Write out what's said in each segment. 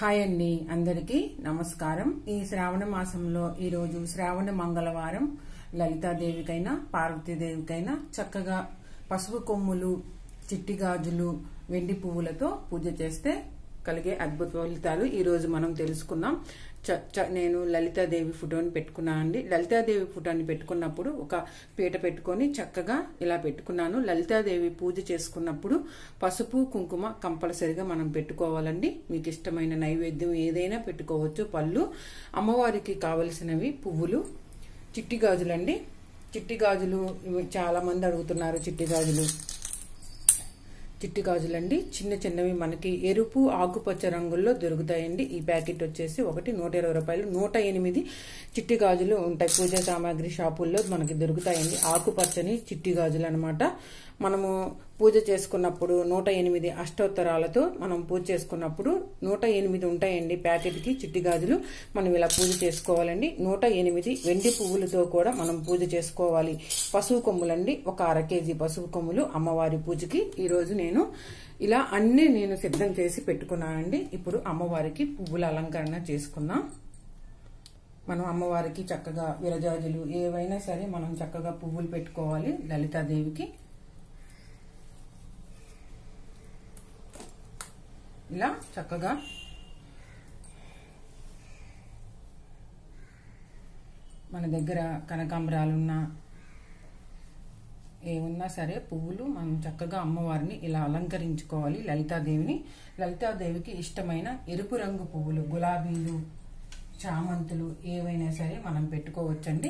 hi అండి అందరికీ నమస్కారం ఈ శ్రావణ మాసంలో ఈరోజు శ్రావణ మంగళవారం లలితాదేవికైనా పార్వతీదేవికైనా చక్కగా పసుపు కొమ్ములు చిట్టి గాజులు వెండి పువ్వులతో పూజ చేస్తే కలిగే అద్భుత ఫలితాలు ఈ రోజు మనం తెలుసుకుందాం చ- చ- నేను లలితాదేవి ఫోటోని పెట్టుకున్నానండి లలితాదేవి ఫోటోని పెట్టుకున్నప్పుడు ఒక పీట పెట్టుకొని చక్కగా ఇలా పెట్టుకున్నాను లలితాదేవి పూజ చేసుకున్నప్పుడు పసుపు కుంకుమ కంపల్సరిగా మనం పెట్టుకోవాలండి మీకు ఇష్టమైన నైవేద్యం ఏదైనా పెట్టుకోవచ్చు పళ్ళు అమ్మవారికి కావలసినవి పువ్వులు చిట్టి గాజులండి చిట్టి గాజులు ఇవి చాలా మంది అడుగుతున్నారు చిట్టి గాజులు చిట్టి గాజులండి చిన్న చిన్నవి మనకి ఎరుపు ఆకుపచ్చ రంగుల్లో దొరుకుతాయండి ఈ ప్యాకెట్ వచ్చేసి ఒకటి నూట ఇరవై రూపాయలు నూట ఎనిమిది చిట్టి గాజులు ఉంటాయి పూజా సామాగ్రి షాపుల్లో మనకి దొరుకుతాయండి ఆకుపచ్చని చిట్టి గాజులు అనమాట మనము పూజ చేసుకున్నప్పుడు నూట ఎనిమిది అష్టోత్తరాలతో మనం పూజ చేసుకున్నప్పుడు నూట ఎనిమిది ఉంటాయండి ప్యాకెట్కి చిట్టి గాజులు మనం ఇలా పూజ చేసుకోవాలండి నూట ఎనిమిది వెండి పువ్వులతో కూడా మనం పూజ చేసుకోవాలి పశువు కొమ్ములండి ఒక అర కేజీ పశువు కొమ్ములు అమ్మవారి పూజకి ఈరోజు నేను ఇలా అన్ని నేను సిద్ధం చేసి పెట్టుకున్నానండి ఇప్పుడు అమ్మవారికి పువ్వుల అలంకరణ చేసుకుందాం మనం అమ్మవారికి చక్కగా విరజాజులు ఏవైనా సరే మనం చక్కగా పువ్వులు పెట్టుకోవాలి లలితాదేవికి ఇలా చక్కగా మన దగ్గర కనకాంబరాలున్నా ఏమున్నా సరే పువ్వులు మనం చక్కగా అమ్మవారిని ఇలా అలంకరించుకోవాలి లలితాదేవిని లలితాదేవికి ఇష్టమైన ఎరుపు రంగు పువ్వులు గులాబీలు చామంతులు ఏవైనా సరే మనం పెట్టుకోవచ్చండి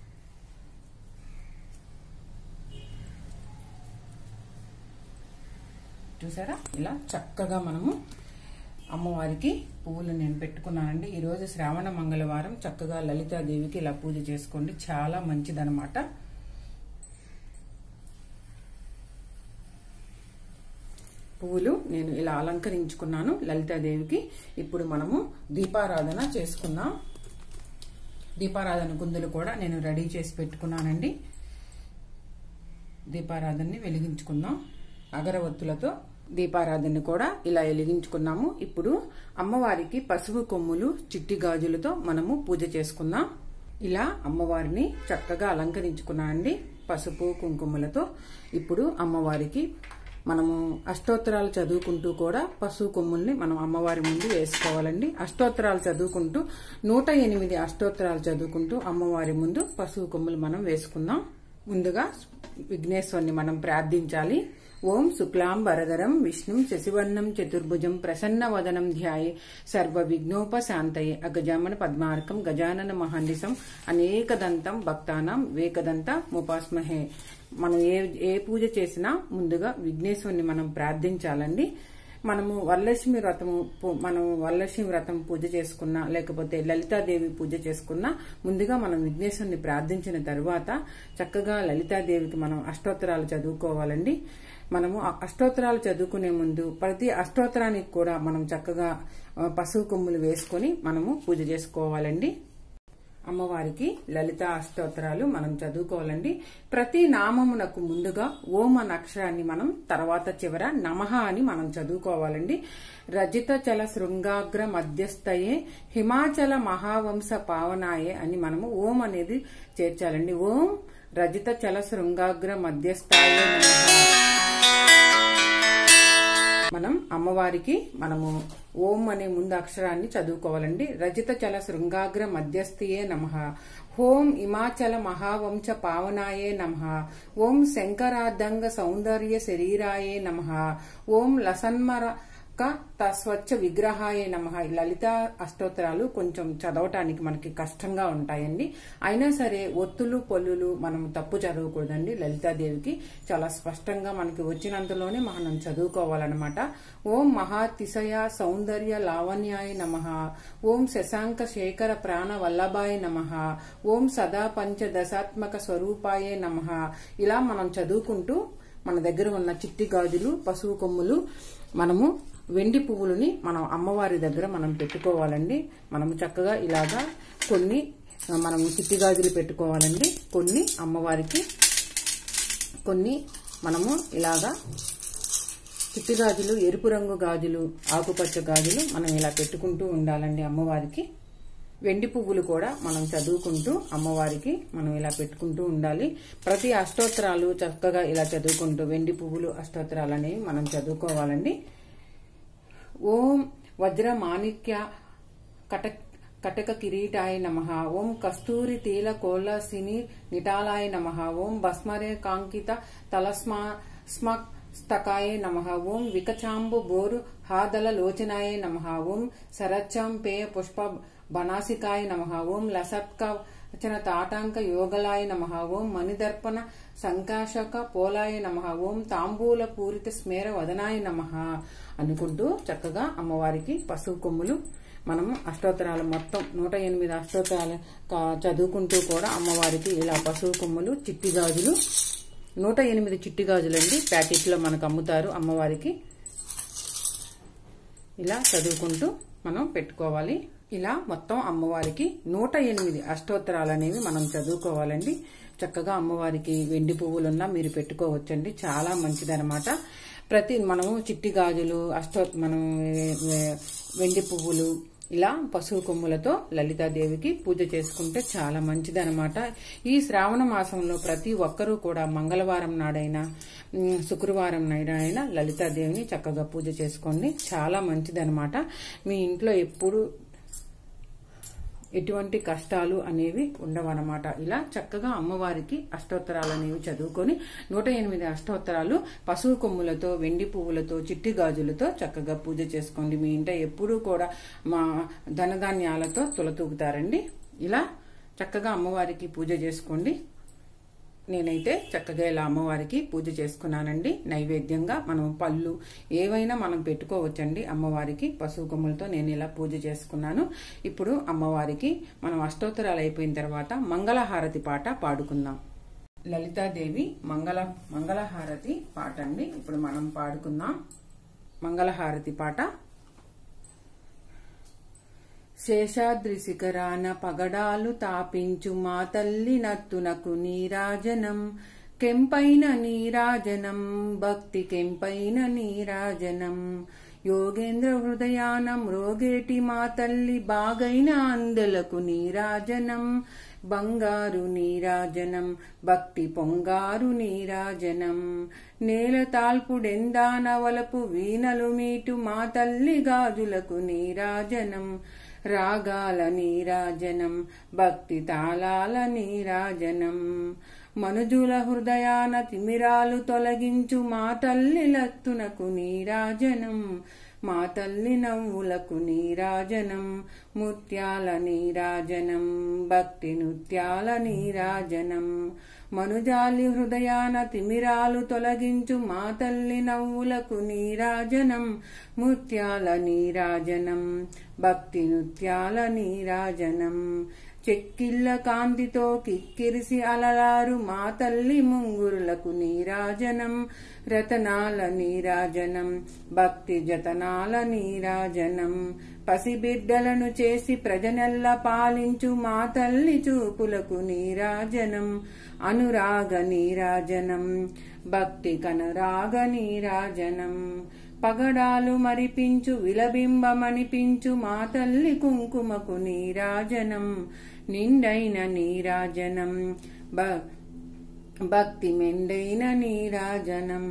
చూసారా ఇలా చక్కగా మనము అమ్మవారికి పువ్వులు నేను పెట్టుకున్నానండి ఈరోజు శ్రావణ మంగళవారం చక్కగా లలితాదేవికి ఇలా పూజ చేసుకోండి చాలా మంచిదనమాట పువ్వులు నేను ఇలా అలంకరించుకున్నాను లలితాదేవికి ఇప్పుడు మనము దీపారాధన చేసుకుందాం దీపారాధన కుందులు కూడా నేను రెడీ చేసి పెట్టుకున్నానండి దీపారాధనని వెలిగించుకుందాం అగరవత్తులతో దీపారాధనని కూడా ఇలా వెలిగించుకున్నాము ఇప్పుడు అమ్మవారికి పసుపు కొమ్ములు చిట్టి గాజులతో మనము పూజ చేసుకుందాం ఇలా అమ్మవారిని చక్కగా అలంకరించుకున్నానండి పసుపు కుంకుమలతో ఇప్పుడు అమ్మవారికి మనము అష్టోత్తరాలు చదువుకుంటూ కూడా పశువు కొమ్ముల్ని మనం అమ్మవారి ముందు వేసుకోవాలండి అష్టోత్తరాలు చదువుకుంటూ నూట ఎనిమిది అష్టోత్తరాలు చదువుకుంటూ అమ్మవారి ముందు పశువు కొమ్ములు మనం వేసుకుందాం ముందుగా విఘ్నేశ్వరుని మనం ప్రార్థించాలి ఓం శుక్లాం వరదరం విష్ణుం శశివర్ణం చతుర్భుజం ప్రసన్న వదనం ధ్యాయే సర్వ విఘ్నోపశాంతయే అగజామన పద్మార్కం గజానన మహానిసం అనేకదంతం భక్తానం వేకదంత ముపాస్మహే మనం ఏ ఏ పూజ చేసినా ముందుగా విఘ్నేశ్వరుని మనం ప్రార్థించాలండి మనము వరలక్ష్మి వ్రతము పు- మనం వరలక్ష్మి వ్రతం పూజ చేసుకున్నా లేకపోతే లలితాదేవి పూజ చేసుకున్నా ముందుగా మనం విఘ్నేశ్వరుని ప్రార్థించిన తరువాత చక్కగా లలితాదేవికి మనం అష్టోత్తరాలు చదువుకోవాలండి మనము ఆ అష్టోత్తరాలు చదువుకునే ముందు ప్రతి అష్టోత్తరానికి కూడా మనం చక్కగా ఆ, పసుపు కొమ్ములు వేసుకొని మనము పూజ చేసుకోవాలండి అమ్మవారికి లలిత అష్టోత్తరాలు మనం చదువుకోవాలండి ప్రతి నామమునకు ముందుగా ఓం అన్న అక్షరాన్ని మనం తర్వాత చివర నమః అని మనం చదువుకోవాలండి రజిత చల శృంగాగ్ర మధ్యస్థయే హిమాచల మహావంశ పావనాయే అని మనము ఓం అనేది చేర్చాలండి ఓం రజిత చల శృంగాగ్ర మధ్యస్థాయే నమః మనం అమ్మవారికి మనము ఓం అనే ముందు అక్షరాన్ని చదువుకోవాలండి రజిత చల శృంగాగ్ర మధ్యస్థియే నమ ఓం ఇమాచల మహావంశ పావనాయే నమ ఓం శంకరార్ధంగ సౌందర్య శరీరాయే నమ ఓం లసన్మర తస్వచ్ఛ విగ్రహాయ నమ లలిత అష్టోత్తరాలు కొంచెం చదవటానికి మనకి కష్టంగా ఉంటాయండి అయినా సరే ఒత్తులు పొల్లులు మనం తప్పు చదవకూడదండి లలితాదేవికి చాలా స్పష్టంగా మనకి వచ్చినంతలోనే మనం చదువుకోవాలన్నమాట ఓం మహాతిశయ సౌందర్య లావణ్యాయ నమ ఓం శశాంక శేఖర ప్రాణ వల్లభాయ నమ ఓం సదా పంచదశాత్మక స్వరూపాయే నమ ఇలా మనం చదువుకుంటూ మన దగ్గర ఉన్న చిట్టి గాజులు పశువు కొమ్ములు మనము వెండి పువ్వులని మనం అమ్మవారి దగ్గర మనం పెట్టుకోవాలండి మనము చక్కగా ఇలాగా కొన్ని మనం చిట్టి గాజులు పెట్టుకోవాలండి కొన్ని అమ్మవారికి కొన్ని మనము ఇలాగా చిట్టి గాజులు ఎరుపు రంగు గాజులు ఆకుపచ్చ గాజులు మనం ఇలా పెట్టుకుంటూ ఉండాలండి అమ్మవారికి వెండి పువ్వులు కూడా మనం చదువుకుంటూ అమ్మవారికి మనం ఇలా పెట్టుకుంటూ ఉండాలి ప్రతి అష్టోత్తరాలు చక్కగా ఇలా చదువుకుంటూ వెండి పువ్వులు అష్టోత్తరాలు అనేవి మనం చదువుకోవాలండి ఓం వజ్ర మాణిక్య కటక్ కటక కిరీటాయ నమ ఓం కస్తూరి తీల కోలసిని నిటాలాయ నమ ఓం భస్మరే కాంకిత తలస్మా స్మక్ స్తకాయ నమ ఓం వికచాంబు బోరు హాదల లోచనాయ నమ ఓం శరచ్చాం పేయ పుష్ప బనాసికాయ నమ ఓం లసత్క వచన తాటాంక యోగలాయ నమ ఓం మణిదర్పణ సంకాశక పోలాయ నమ ఓం తాంబూల పూరిత స్మేర వదనాయ నమ అనుకుంటూ చక్కగా అమ్మవారికి పసుపు కొమ్ములు మనము అష్టోత్తరాలు మొత్తం నూట ఎనిమిది అష్టోత్తరాలు కా- చదువుకుంటూ కూడా అమ్మవారికి ఇలా పసుపు కొమ్ములు చిట్టి గాజులు నూట ఎనిమిది చిట్టి గాజులండి ప్యాకెట్లో మనకు అమ్ముతారు అమ్మవారికి ఇలా చదువుకుంటూ మనం పెట్టుకోవాలి ఇలా మొత్తం అమ్మవారికి నూట ఎనిమిది అష్టోత్తరాలు అనేవి మనం చదువుకోవాలండి చక్కగా అమ్మవారికి వెండి పువ్వులున్నా మీరు పెట్టుకోవచ్చండి చాలా మంచిదనమాట ప్రతి మనము చిట్టి గాజులు అష్టో మనం ఏ- ఏ- వెండి పువ్వులు ఇలా పశువు కొమ్ములతో లలితాదేవికి పూజ చేసుకుంటే చాలా మంచిదనమాట ఈ శ్రావణ మాసంలో ప్రతి ఒక్కరూ కూడా మంగళవారం నాడైనా ఉమ్, శుక్రవారం నాడైనా లలితాదేవిని చక్కగా పూజ చేసుకోండి చాలా మంచిదనమాట మీ ఇంట్లో ఎప్పుడు ఎటువంటి కష్టాలు అనేవి ఉండవన్నమాట ఇలా చక్కగా అమ్మవారికి అష్టోత్తరాలు అనేవి చదువుకొని నూట ఎనిమిది అష్టోత్తరాలు పశువు కొమ్ములతో వెండి పువ్వులతో చిట్టి గాజులతో చక్కగా పూజ చేసుకోండి మీ ఇంట ఎప్పుడూ కూడా మా ధనధాన్యాలతో తులతూగుతారండి ఇలా చక్కగా అమ్మవారికి పూజ చేసుకోండి నేనైతే చక్కగా ఇలా అమ్మవారికి పూజ చేసుకున్నానండి నైవేద్యంగా మనం పళ్ళు ఏవైనా మనం పెట్టుకోవచ్చండి అమ్మవారికి పశువు కొమ్ములతో నేను ఇలా పూజ చేసుకున్నాను ఇప్పుడు అమ్మవారికి మనం అష్టోత్తరాలు అయిపోయిన తర్వాత మంగళహారతి పాట పాడుకుందాం లలితాదేవి మంగళ మంగళహారతి పాట అండి ఇప్పుడు మనం పాడుకుందాం మంగళహారతి పాట శేషాద్రి శిఖరాన పగడాలు తాపించు మా తల్లి నత్తునకు నీరాజనం కెంపైన నీరాజనం భక్తి కెంపైన నీరాజనం యోగేంద్ర హృదయానం రోగేటి మా తల్లి బాగైన అందెలకు నీరాజనం బంగారు నీరాజనం భక్తి పొంగారు నీరాజనం నేల తాల్పుడెందాన వలపు వీణలు మీటు మా తల్లి గాజులకు నీరాజనం రాగాల నీరాజనం భక్తి తాళాల నీరాజనం మనుజుల హృదయాన తిమిరాలు తొలగించు మా తల్లి లత్తునకు నీరాజనం మా తల్లి నవ్వులకు నీరాజనం ముత్యాల నీరాజనం భక్తి నృత్యాల నీరాజనం మనుజాలి హృదయాన తిమిరాలు తొలగించు మా తల్లి నవ్వులకు నీరాజనం ముత్యాల నీరాజనం భక్తి నృత్యాల నీరాజనం చెక్కిళ్ళ కాంతితో కిక్కిరిసి అలలారు మా తల్లి ముంగురులకు నీరాజనం రతనాల నీరాజనం భక్తి జతనాల నీరాజనం పసిబిడ్డలను చేసి ప్రజనెల్ల పాలించు మా తల్లి చూపులకు నీరాజనం అనురాగ నీరాజనం భక్తి కనురాగ నీరాజనం పగడాలు మరిపించు విలబింబమనిపించు మా తల్లి కుంకుమకు నీరాజనం నిండైన నీరాజనం భ- భక్తి మెండైన నీరాజనం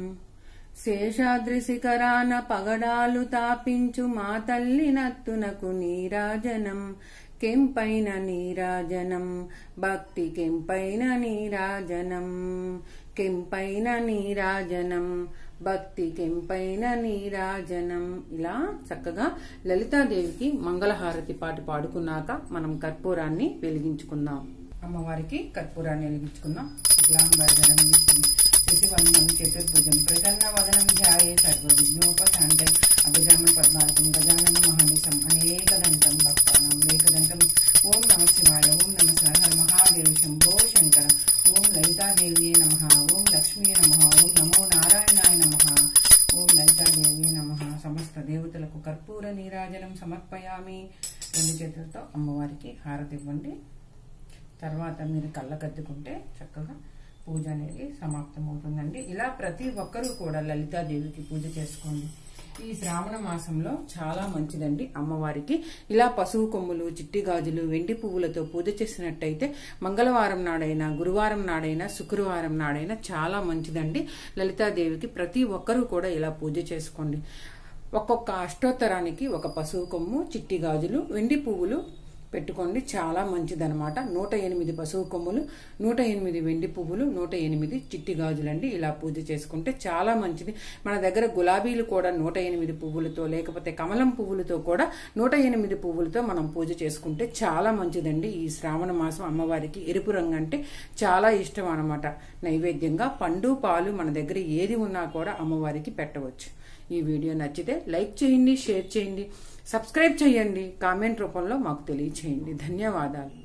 శేషాద్రి శిఖరాన పగడాలు తాపించు మా తల్లి నత్తునకు నీరాజనం కెంపైన నీరాజనం భక్తి కెంపైన నీరాజనం కెంపైన నీరాజనం భక్తి కెంపైన నీరాజనం ఇలా చక్కగా లలితాదేవికి మంగళహారతి పాట పాడుకున్నాక మనం కర్పూరాన్ని వెలిగించుకుందాం అమ్మవారికి కర్పూరాన్ని వెలిగించుకుందాం శుక్లాంబరధరం విష్ణు శశివర్ణం చతుర్భుజం ప్రసన్న వదనం ధ్యాయే సర్వ విఘ్నోపశాంతం అభిరామ పద్మాలకం గజానన మహనిశం అనేకదంతం భక్తానం ఏకదంతం ఓం నమ శివాయ ఓం నమ శివాయ హర మహాదేవ శంభో శంకర ఓం లలితాదేవియే నమ ఓం లక్ష్మీ నమ ఓం నమో నారాయణాయ నమ ఓం లలితాదేవి నమ సమస్త దేవతలకు కర్పూర నీరాజనం సమర్పయామి రెండు చేతులతో అమ్మవారికి హారతి ఇవ్వండి తర్వాత మీరు కళ్ళకద్దుకుంటే చక్కగా పూజ అనేది సమాప్తమవుతుందండి ఇలా ప్రతి ఒక్కరూ కూడా లలితాదేవికి పూజ చేసుకోండి ఈ శ్రావణ మాసంలో చాలా మంచిదండి అమ్మవారికి ఇలా పశువు కొమ్ములు చిట్టి గాజులు వెండి పువ్వులతో పూజ చేసినట్టయితే మంగళవారం నాడైనా గురువారం నాడైనా శుక్రవారం నాడైనా చాలా మంచిదండి లలితాదేవికి ప్రతి ఒక్కరూ కూడా ఇలా పూజ చేసుకోండి ఒక్కొక్క అష్టోత్తరానికి ఒక పశువు కొమ్ము చిట్టి గాజులు వెండి పువ్వులు పెట్టుకోండి చాలా మంచిదనమాట నూట ఎనిమిది పశువు కొమ్ములు నూట ఎనిమిది వెండి పువ్వులు నూట ఎనిమిది చిట్టి గాజులండి ఇలా పూజ చేసుకుంటే చాలా మంచిది మన దగ్గర గులాబీలు కూడా నూట ఎనిమిది పువ్వులతో లేకపోతే కమలం పువ్వులతో కూడా నూట ఎనిమిది పువ్వులతో మనం పూజ చేసుకుంటే చాలా మంచిదండి ఈ శ్రావణ మాసం అమ్మవారికి ఎరుపు రంగు అంటే చాలా ఇష్టం అనమాట నైవేద్యంగా పండు పాలు మన దగ్గర ఏది ఉన్నా కూడా అమ్మవారికి పెట్టవచ్చు ఈ వీడియో నచ్చితే లైక్ చేయండి షేర్ చేయండి సబ్స్క్రైబ్ చేయండి కామెంట్ రూపంలో మాకు తెలియచేయండి ధన్యవాదాలు